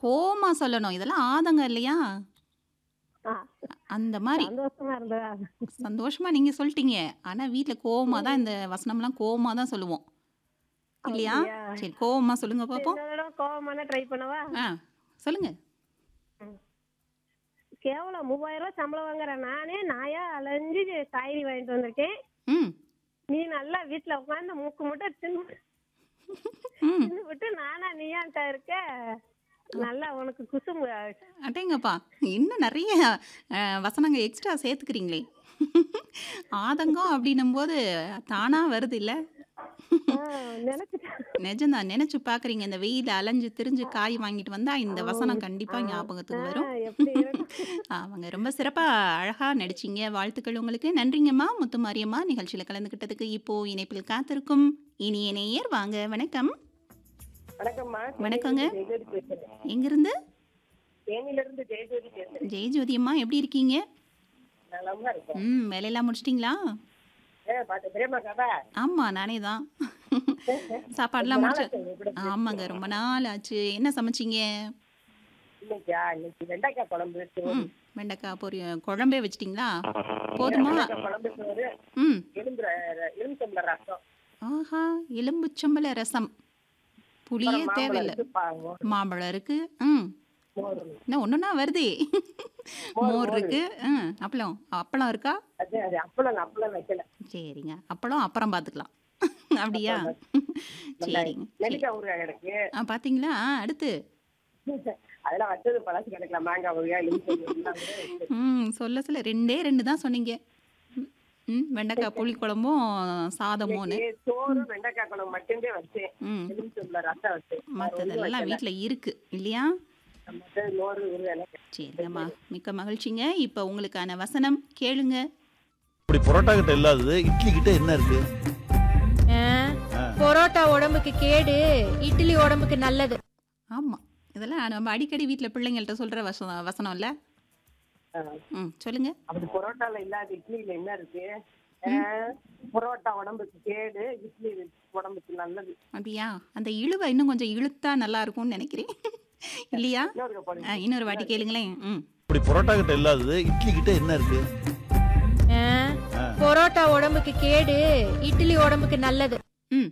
கோவமா சொல்லணும். இதெல்லாம் ஆதங்கம் இல்லையா? ஆ. அந்த மாரி. சந்தோஷமா இருந்ததா? சந்தோஷமா நீங்க சொல்ட்டீங்க. ஆனா வீட்ல கோவமா தான் இந்த வசனம்லாம் கோவமா தான் சொல்லுவோம். இல்லையா? அப்படியா? சரி கோவமா சொல்லுங்க சரி, பாப்போம். இன்னொரு தடவை கோவமான ட்ரை பண்ணவா? ஆ சொல்லுங்க. கேவலம் 3000 ரூபாய் சம்பளம் வாங்குற நானே நாயா அலைஞ்சு காய்கறி வாங்கிட்டு வந்திருக்கேன். ம். நீ நல்லா வீட்ல உட்கார்ந்து மூக்கு முட்டை தின்னு ம். தின்னுபிட்டு நானா நீயான்ட்டா இருக்க நல்லா உனக்கு குசும்பு அடேங்கப்பா! இன்னும் நெறைய அ வசனங்க எக்ஸ்ட்ரா சேர்த்துக்கிறீங்களே! ஆதங்கம் அப்படின்னும்போது தானா வருது இல்ல? ஆ, நினைச்சிட்டேன் நிஜம்தான். நெனச்சு பார்க்குறீங்க. இந்த வெயில்ல அலைஞ்சு திரிஞ்சு காய் வாங்கிட்டு வந்தா இந்த வசனம் கண்டிப்பா ஆ, ஞாபகத்துக்கு ஆ, வரும். எப்படி இருக்கும்? ஆமாங்க. ரொம்ப சிறப்பா அழகா நடிச்சீங்க. வாழ்த்துக்கள் உங்களுக்கு. நன்றிங்கம்மா. முத்துமாரியம்மா நிகழ்ச்சியில கலந்துக்கிட்டதுக்கு. இப்போ இணைப்பில் காத்திருக்கும் இனிய நேயர் வாங்க. வணக்கம். வணக்கம்மா வணக்கங்க. ஜெயஜோதி பேசுறேன் எங்கிருந்து? தேனியில இருந்து ஜெயஜோதி பேசுறேன் ஜெயஜோதி அம்மா எப்படி இருக்கீங்க? நலமா இருக்கேன் ம் வேலையெல்லாம் முடிச்சிட்டிங்களா? ஏ பாத்து பிரேமா கதா ஆமா நானே தான். சாப்பாடுலாம் ரொம்ப முடிச்சு நாளாச்சு உங்க கூட பேசி. ஆமாங்க. ரொம்ப நாள் ஆச்சு. என்ன சமைச்சீங்க? இன்னைக்கா இன்னைக்கு வெண்டைக்காய் குழம்பு சோறு ம். வெண்டைக்காய் பொரி குழம்பே வச்சிட்டீங்களா? போதுமா? வெண்டைக்காய் குழம்பு சோறு ம். எலும்பு எலும்புச்சம்பள ரசம் ஆஹா! எலும்புச்சம்பழ ரசம். புளியே அப்புறம் மாம்பழம் தேவையில்ல. இருக்கு, பாவம். மாம்பழம் இருக்கு. ம். மோர் என்ன ஒண்ணுன்னா வருதே. மோர், மோர் மோர். இருக்கு. ம். அப்பளம். அப்பளம் இருக்கா? அது அது அப்பளம் அப்பளம் வைக்கல சரிங்க. அப்பளம் அப்புறம் பார்த்துக்கலாம். அப்படியா? சரிங்க. சரி. நெல்லிக்காய் ஊறுகாய் கிடக்கு ஆ பாத்தீங்களா? அடுத்து? அதெல்லாம் வச்சது பழசு கிடக்கலாம் மாங்காய் ஊறுகாய் எலும்பு எல்லாம் கூட இருக்கு. ம். சொல்ல சொல்ல 2டே 2 தான் சொன்னீங்க. ம். ம். வெண்டைக்காய் புளி குழம்பும் சாதமும்னு. இன்னைக்கு சோறு வெண்டைக்காய் குழம்பு மட்டும்தான் வச்சேன் ம். எலும்புச்சம்பள ரசம் வச்சேன் வேற ஒண்ணும் மத்ததெல்லாம் வைக்கல. வீட்ல இருக்கு. இல்லையா? மத்த மோர் ஊறுகாய் எல்லாம் சரிங்கம்மா. மிக்க மகிழ்ச்சிங்க. இப்ப உங்களுக்கான வசனம் கேளுங்க. இப்படி பரோட்டா கிட்ட இல்லாதது இட்லி கிட்ட என்ன இருக்கு ஆ, பரோட்டா உடம்புக்கு கேடு இட்லி உடம்புக்கு நல்லது ஆமா. இதெல்லாம் நம்ம அடிக்கடி வீட்ல பிள்ளைங்கள்ட்ட சொல்ற வசனம் வசனம் இல்ல? ஆ. ம். சொல்லுங்க. அப்படி பரோட்டால இல்லாத இட்லியில என்ன இருக்கு ஆஹ், பரோட்டா உடம்புக்கு கேடு இட்லி உடம்புக்கு நல்லது அப்படியா? அந்த இழுவை இன்னும் கொஞ்சம் இழுத்தா நல்லா இருக்கும்னு நினைக்கிறேன். இல்லையா? இன்னொரு ஆ, போடுங்க இன்னொரு வாட்டி கேளுங்களேன். ம். இப்படி பரோட்டா கிட்ட இல்லாதது இட்லி கிட்ட என்ன இருக்கு ஆ, பரோட்டா உடம்புக்கு கேடு இட்லி உடம்புக்கு நல்லது ம்.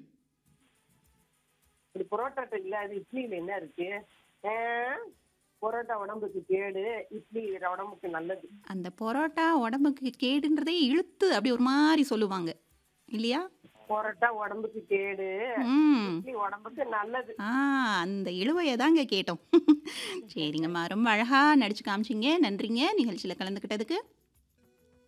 இப்படி பரோட்டாட்ட இல்லாத இட்லியில என்ன இருக்கு ஆஹ், பரோட்டா உடம்புக்கு கேடு இட்லி உடம்புக்கு நல்லது அந்த பரோட்டா உடம்புக்கு கேடுன்றதே இழுத்து அப்படி ஒரு மாதிரி சொல்லுவாங்க. இல்லையா? பரோட்டா உடம்புக்கு கேடு ம். இட்லி உடம்புக்கு நல்லது ஆ அந்த இழுவைய தாங்க கேட்டோம். சரிங்கம்மா. ரொம்ப அழகா நடிச்சு காமிச்சீங்க. நன்றிங்க நிகழ்ச்சியில கலந்துக்கிட்டதுக்கு.